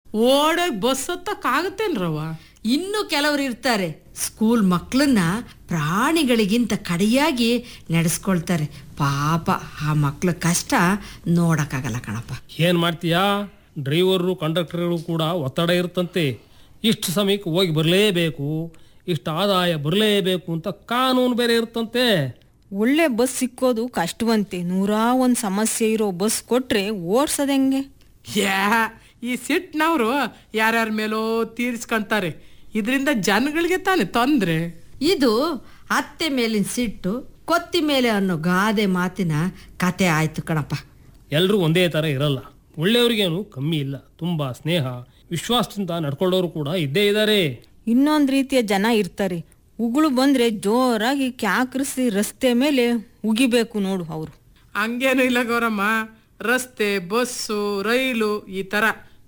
ಓಡೋಗಿ bus ಹತ್ತಕ್ಕಾಗತ್ತೇನ್ರವ ಇನ್ನು ಕೆಲವರು ಇರ್ತಾರೆ ಸ್ಕೂಲ್ ಮಕ್ಕಳನ್ನ ಪ್ರಾಣಿಗಳಿಗಿಂತ ಕಡೆಯಾಗಿ ನಡೆಸ್ಕೊಳ್ತಾರೆ ಪಾಪ ಆ ಮಕ್ಳ ಕಷ್ಟ ನೋಡಕ್ಕಾಗಲ್ಲ ಕಣಪ್ಪ ಏನ್ ಮಾಡ್ತೀಯಾ ಡ್ರೈವರು ಕಂಡಕ್ಟರ್ಗಳು ಕೂಡ ಒತ್ತಡ ಇರ್ತಂತೆ ಇಷ್ಟು ಸಮಯಕ್ಕೆ ಹೋಗಿ ಬರಲೇಬೇಕು ಇಷ್ಟು ಆದಾಯ ಬರಲೇಬೇಕು ಅಂತ ಕಾನೂನು ಬೇರೆ ಇರ್ತಂತೆ ಒಳ್ಳೆ ಬಸ್ ಸಿಕ್ಕೋದು ಕಷ್ಟವಂತೆ ನೂರಾ ಒಂದು ಸಮಸ್ಯೆ ಇರೋ ಬಸ್ ಕೊಟ್ರೆ ಓಡ್ಸೋದ್ ಹೆಂಗೆ ಯಾ ಈ ಸಿಟ್ನವರು ಯಾರ್ಯಾರ ಮೇಲೋ ತೀರ್ಸ್ಕೊಂತಾರೆ ಇದರಿಂದ ಜನಗಳಿಗೆ ತಾನೆ ತೊಂದ್ರೆ ಇದು ಅತ್ತೆ ಮೇಲಿನ ಸಿಟ್ಟು ಕೊತ್ತಿ ಮೇಲೆ ಅನ್ನೋ ಗಾದೆ ಮಾತಿನ ಕತೆ ಆಯ್ತು ಕಣಪ್ಪ ಎಲ್ಲರೂ ಒಂದೇ ಥರ ಇರಲ್ಲ ಒಳ್ಳೆಯವ್ರಿಗೇನು ಕಮ್ಮಿ ಇಲ್ಲ ತುಂಬ ಸ್ನೇಹ ವಿಶ್ವಾಸದಿಂದ ನಡ್ಕೊಳ್ಳೋರು ಕೂಡ ಇದ್ದೇ ಇದ್ದಾರೆ ಇನ್ನೊಂದು ರೀತಿಯ ಜನ ಇರ್ತಾರೆ ಉಗುಳು ಬಂದ್ರೆ ಜೋರಾಗಿ ಕ್ಯಾಕ್ರಿಸಿ ರಸ್ತೆ ಮೇಲೆ ಉಗಿಬೇಕು ನೋಡು ಅವರು ಹಂಗೇನು ಇಲ್ಲ ಗೌರಮ್ಮ ರಸ್ತೆ ಬಸ್ಸು ರೈಲು ಈ ತರ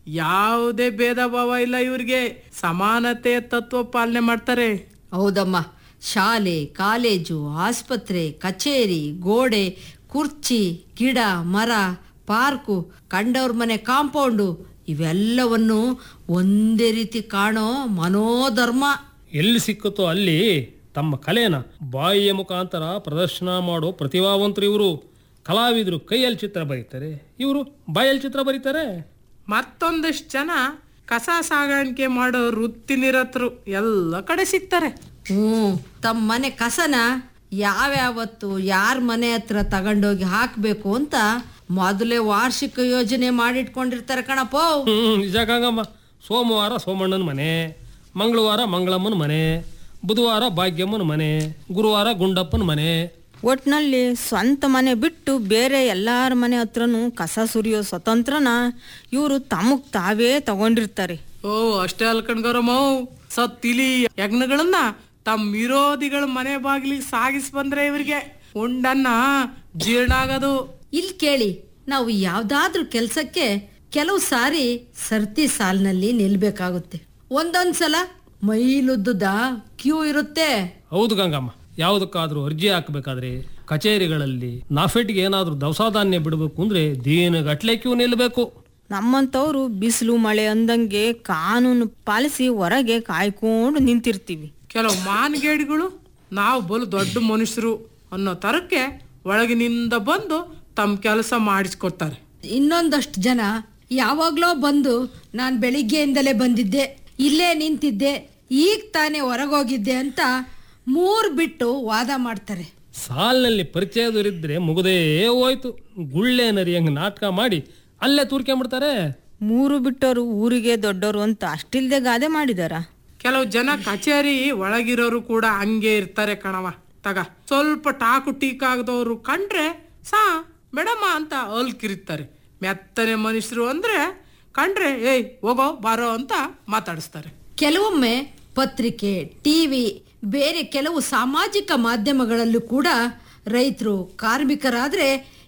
ಯಾವುದೇ ಭೇದ ಭಾವ ಇಲ್ಲ ಇವ್ರಿಗೆ ಸಮಾನತೆ ತತ್ವ ಪಾಲನೆ ಮಾಡ್ತಾರೆ ಹೌದಮ್ಮ ಶಾಲೆ ಕಾಲೇಜು ಆಸ್ಪತ್ರೆ ಕಚೇರಿ ಗೋಡೆ ಕುರ್ಚಿ ಗಿಡ ಮರ ಪಾರ್ಕು ಕಂಡವ್ರ ಮನೆ ಕಾಂಪೌಂಡು ಇವೆಲ್ಲವನ್ನು ಒಂದೇ ರೀತಿ ಕಾಣೋ ಮನೋಧರ್ಮ ಎಲ್ಲಿ ಸಿಕ್ಕುತ್ತೋ ಅಲ್ಲಿ ತಮ್ಮ ಕಲೆನ ಬಾಯಿಯ ಮುಖಾಂತರ ಪ್ರದರ್ಶನ ಮಾಡೋ ಪ್ರತಿಭಾವಂತರು ಇವರು ಕಲಾವಿದರು ಕೈಯಲ್ಲಿ ಚಿತ್ರ ಬರೀತಾರೆ ಇವರು ಬಾಯಲ್ಲಿ ಚಿತ್ರ ಬರೀತಾರೆ ಮತ್ತೊಂದಷ್ಟು ಜನ ಕಸ ಸಾಗಾಣಿಕೆ ಮಾಡೋ ವೃತ್ತಿನಿರತರು ಎಲ್ಲ ಕಡೆ ಸಿಗ್ತಾರೆ ಹ್ಞೂ ತಮ್ಮ ಮನೆ ಕಸನ ಯಾವ್ಯಾವತ್ತು ಯಾರ ಮನೆ ಹತ್ರ ತಗೊಂಡೋಗಿ ಹಾಕಬೇಕು ಅಂತ ಮೊದಲೇ ವಾರ್ಷಿಕ ಯೋಜನೆ ಮಾಡಿಟ್ಕೊಂಡಿರ್ತಾರೆ ಕಣಪ್ಪ ಹ್ಮ್ ನಿಜ ಗಂಗಮ್ಮ ಸೋಮವಾರ ಸೋಮಣ್ಣನ ಮನೆ ಮಂಗಳವಾರ ಮಂಗಳಮ್ಮನ ಮನೆ ಬುಧವಾರ ಭಾಗ್ಯಮ್ಮನ ಮನೆ ಗುರುವಾರ ಗುಂಡಪ್ಪನ ಮನೆ ಒಟ್ನಲ್ಲಿ ಸ್ವಂತ ಮನೆ ಬಿಟ್ಟು ಬೇರೆ ಎಲ್ಲಾರ ಮನೆ ಹತ್ರನೂ ಕಸ ಸುರಿಯೋ ಸ್ವತಂತ್ರನ ಇವರು ತಮಗ್ ತಾವೇ ತಗೊಂಡಿರ್ತಾರೆ ಓ ಅಷ್ಟೇ ಅಲ್ಕಣ್ ಗೌರಮ್ಮ ಸತ್ತಿಲಿ ಯಜ್ಞಗಳನ್ನ ತಮ್ಮ ವಿರೋಧಿಗಳ ಮನೆ ಬಾಗಿಲಿಗೆ ಸಾಗಿಸಿ ಬಂದ್ರೆ ಇವರಿಗೆ ಉಂಡನ್ನ ಜೀರ್ಣ ಆಗೋದು ಇಲ್ಲಿ ಕೇಳಿ ನಾವು ಯಾವ್ದಾದ್ರೂ ಕೆಲಸಕ್ಕೆ ಕೆಲವು ಸಾರಿ ಸರ್ತಿ ಸಾಲಿನಲ್ಲಿ ನಿಲ್ಬೇಕಾಗುತ್ತೆ ಒಂದೊಂದ್ ಸಲ ಮೈಲುದ್ದುದ ಕ್ಯೂ ಇರುತ್ತೆ ಹೌದು ಗಂಗಮ್ಮ ಯಾವುದಕ್ಕಾದ್ರೂ ಅರ್ಜಿ ಹಾಕಬೇಕಾದ್ರೆ ಕಚೇರಿಗಳಲ್ಲಿ ನಾಫೆಟ್ಗೆ ಏನಾದರೂ ದವಸಾಧಾನ್ಯ ಬಿಡಬೇಕು ಅಂದ್ರೆ ದಿನಗಟ್ಲೆ ಕ್ಯೂ ನಿಲ್ಲಬೇಕು ನಮ್ಮಂಥವ್ರು ಬಿಸಿಲು ಮಳೆ ಅಂದಂಗೆ ಕಾನೂನು ಪಾಲಿಸಿ ಹೊರಗೆ ಕಾಯ್ಕೊಂಡು ನಿಂತಿರ್ತೀವಿ ಕೆಲವು ಮಾನ್ಗೇಡಿಗಳು ನಾವು ಬಲು ದೊಡ್ಡ ಮನುಷ್ಯರು ಅನ್ನೋ ತರಕ್ಕೆ ಒಳಗಿನಿಂದ ಬಂದು ತಮ್ಮ ಕೆಲಸ ಮಾಡಿಸ್ಕೊಡ್ತಾರೆ ಇನ್ನೊಂದಷ್ಟು ಜನ ಯಾವಾಗ್ಲೋ ಬಂದು ನಾನು ಬೆಳಿಗ್ಗೆಯಿಂದಲೇ ಬಂದಿದ್ದೆ ಇಲ್ಲೇ ನಿಂತಿದ್ದೆ ಈಗ ತಾನೇ ಹೊರಗೋಗಿದ್ದೆ ಅಂತ ಮೂರ್ ಬಿಟ್ಟು ವಾದ ಮಾಡ್ತಾರೆ ಸಾಲಿನಲ್ಲಿ ಪರಿಚಯದವರಿದ್ರೆ ಮುಗದೇ ಹೋಯ್ತು ಗುಳ್ಳೆ ನರಿಯಂಗೆ ನಾಟಕ ಮಾಡಿ ಅಲ್ಲೇ ತೂರ್ಕೊಂಡ್ಬಿಡ್ತಾರೆ ಮೂರು ಬಿಟ್ಟವರು ಊರಿಗೆ ದೊಡ್ಡವರು ಅಂತ ಅಷ್ಟಿಲ್ದೆ ಗಾದೆ ಮಾಡಿದಾರ ಕೆಲವು ಜನ ಕಚೇರಿ ಒಳಗಿರೋರು ಕೂಡ ಹಂಗೆ ಇರ್ತಾರೆ ಕಣವ ತಗ ಸ್ವಲ್ಪ ಟಾಕು ಟೀಕ್ ಆಗದವ್ರು ಕಂಡ್ರೆ ಸಾ ಮೇಡಮ್ಮ ಅಂತ ಅಲ್ಕಿರಿತಾರೆ ಮೆತ್ತನೆ ಮನುಷ್ಯರು ಅಂದ್ರೆ ಕಂಡ್ರೆ ಏಯ್ ಹೋಗೋ ಬಾರೋ ಅಂತ ಮಾತಾಡಿಸ್ತಾರೆ ಕೆಲವೊಮ್ಮೆ ಪತ್ರಿಕೆ ಟಿವಿ ಬೇರೆ ಕೆಲವು ಸಾಮಾಜಿಕ ಮಾಧ್ಯಮಗಳಲ್ಲೂ ಕೂಡ ರೈತರು ಕಾರ್ಮಿಕರಾದ್ರೆ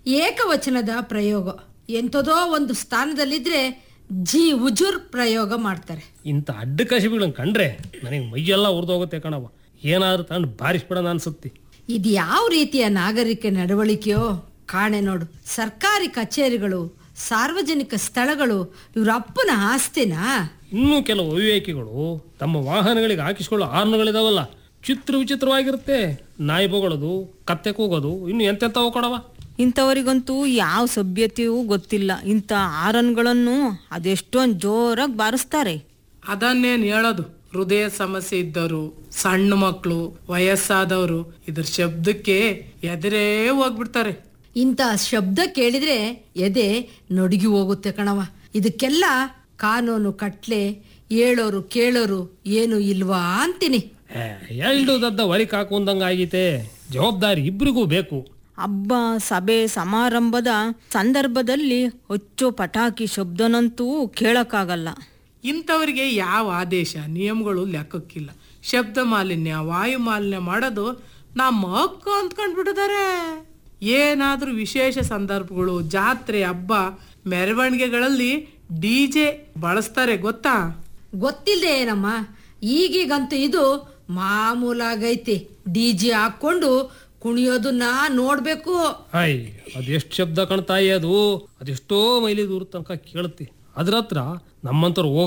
ಏಕವಚನದ ಪ್ರಯೋಗ ಎಂಥದೋ ಒಂದು ಸ್ಥಾನದಲ್ಲಿದ್ರೆ ಜಿ ಉಜುರ್ ಪ್ರಯೋಗ ಮಾಡ್ತಾರೆ ಇಂಥ ಅಡ್ಡ ಕಸಿಬಿಗಳನ್ನ ಕಂಡ್ರೆ ನನಗೆ ಮೈಯೆಲ್ಲ ಉರಿದೋಗುತ್ತೆ ಕಣವ ಏನಾದ್ರು ತಂದು ಬಾರಿಸ್ಬಿಡೋಣ ಅನ್ಸುತ್ತೆ ಇದು ಯಾವ ರೀತಿಯ ನಾಗರಿಕ ನಡವಳಿಕೆಯೋ ಕಾಣೆ ನೋಡು ಸರ್ಕಾರಿ ಕಚೇರಿಗಳು ಸಾರ್ವಜನಿಕ ಸ್ಥಳಗಳು ಇವ್ರ ಅಪ್ಪನ ಆಸ್ತಿನಾ ಇನ್ನೂ ಕೆಲವು ಅವಿವೇಕಿಗಳು ತಮ್ಮ ವಾಹನಗಳಿಗೆ ಹಾಕಿಸ್ಕೊಳ್ಳೋ ಆರ್ನ್ಗಳಿದಾವಲ್ಲ ಚಿತ್ರ ವಿಚಿತ್ರವಾಗಿರುತ್ತೆ ನಾಯಿ ಬೊಗಳೋದು ಕತ್ತೆ ಕೂಗೋದು ಇನ್ನು ಎಂತೆಂಥವು ಕೊಡವ ಇಂಥವರಿಗಂತೂ ಯಾವ ಸಭ್ಯತೆಯೂ ಗೊತ್ತಿಲ್ಲ ಇಂಥ ಆರನ್ಗಳನ್ನು ಅದೆಷ್ಟೊಂದು ಜೋರಾಗಿ ಬಾರಿಸ್ತಾರೆ ಅದನ್ನೇನು ಹೇಳೋದು ಹೃದಯ ಸಮಸ್ಯೆ ಇದ್ದವರು ಸಣ್ಣ ಮಕ್ಕಳು ವಯಸ್ಸಾದವರು ಇದ್ರ ಶಬ್ದಕ್ಕೆ ಎದುರೇ ಹೋಗ್ಬಿಡ್ತಾರೆ ಇಂಥ ಶಬ್ದ ಕೇಳಿದ್ರೆ ಎದೆ ನಡುಗಿ ಹೋಗುತ್ತೆ ಕಣವ ಇದಕ್ಕೆಲ್ಲ ಕಾನೂನು ಕಟ್ಲೆ ಹೇಳೋರು ಕೇಳೋರು ಏನು ಇಲ್ವಾ ಅಂತೀನಿ ಎರಡು ದದ್ದ ವರಿಕ್ ಹಾಕೊಂಡಂಗೆ ಆಗೈತೆ ಜವಾಬ್ದಾರಿ ಇಬ್ಬರಿಗೂ ಬೇಕು ಹಬ್ಬ ಸಭೆ ಸಮಾರಂಭದ ಸಂದರ್ಭದಲ್ಲಿ ಹೊಚ್ಚೋ ಪಟಾಕಿ ಶಬ್ದನಂತೂ ಕೇಳಕ್ಕಾಗಲ್ಲ ಇಂಥವರಿಗೆ ಯಾವ ಆದೇಶ ನಿಯಮಗಳು ಲೆಕ್ಕಕ್ಕಿಲ್ಲ ಶಬ್ದ ಮಾಲಿನ್ಯ ವಾಯು ಮಾಲಿನ್ಯ ಮಾಡೋದು ನಮ್ಮ ಹಕ್ಕು ಅಂದ್ಕೊಂಡ್ಬಿಟ್ಟಿದ್ದಾರೆ ಏನಾದ್ರೂ ವಿಶೇಷ ಸಂದರ್ಭಗಳು ಜಾತ್ರೆ ಹಬ್ಬ ಮೆರವಣಿಗೆಗಳಲ್ಲಿ ಡಿ ಜೆ ಬಳಸ್ತಾರೆ ಗೊತ್ತಾ ಗೊತ್ತಿಲ್ಲದೆ ಏನಮ್ಮ ಈಗೀಗಂತೂ ಇದು ಮಾಮೂಲಾಗೈತಿ ಡಿ ಜಿ ಹಾಕೊಂಡು ಕುಣಿಯೋದನ್ನ ನೋಡ್ಬೇಕು ಹಾಯ್ ಅದೆಷ್ಟು ಶಬ್ದ ಕಣ್ತಾಯಿ ಅದು ಅದೆಷ್ಟೋ ಮೈಲಿ ದೂರ ತನಕ ಕೇಳುತ್ತೆ ಅದ್ರ ಹತ್ರ ನಮ್ಮಂತವ್ರು